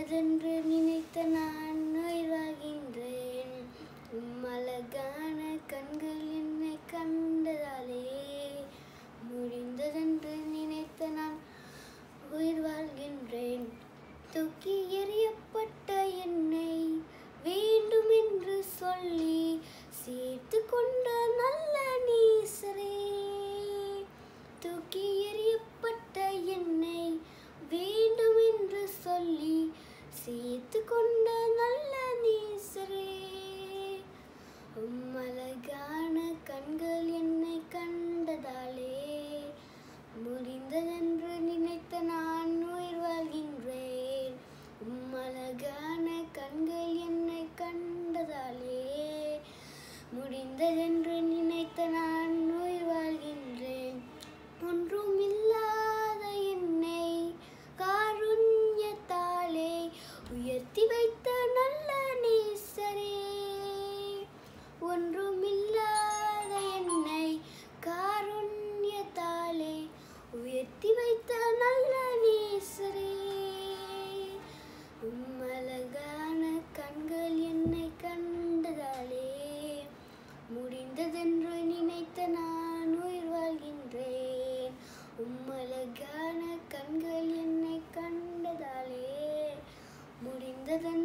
முடிந்ததென்று நினைத்த நான் உயிர்வாகின்றேன் உம் அழகான கண்கள் என்னை கண்டதாலே முடிந்ததென்று நினைத்த நான் உயிர் வாழ்கின்றேன் தூக்கி எறியப்பட்ட என்னை வேண்டும் என்று சொல்லி சேர்த்து கொண்ட நல்ல நீசரே தூக்கி எறியப்பட்ட என்னை வேண்டும் என்று சொல்லி சேர்த்து கொண்ட நல்ல நீசரே உம் அழகான கண்கள் என்னை கண்டதாலே முடிந்ததென்று நினைத்த நான் உயிர் வாழ்கின்றேன் உம் அழகான கண்கள் என்னை கண்டதாலே முடிந்ததென்று நினைத்த நான் உயிர் வாழ்கின்றேன் ஒன்றும் இல்லாத என்னை காருண்யத்தாலே உயர்த்தி வைத்த நல்ல நேசரே ஒன்றுமில்லாத என்னை காருண்யத்தாலே உயர்த்தி வைத்த நல்ல நேசரே உம் அழகான கண்கள் என்னை கண்டதாலே முடிந்ததென்று நினைத்த நான் உயிர் வாழ்கின்றேன் உம் அழகான கண்கள் என்னை கண்டதாலே முடிந்ததென்று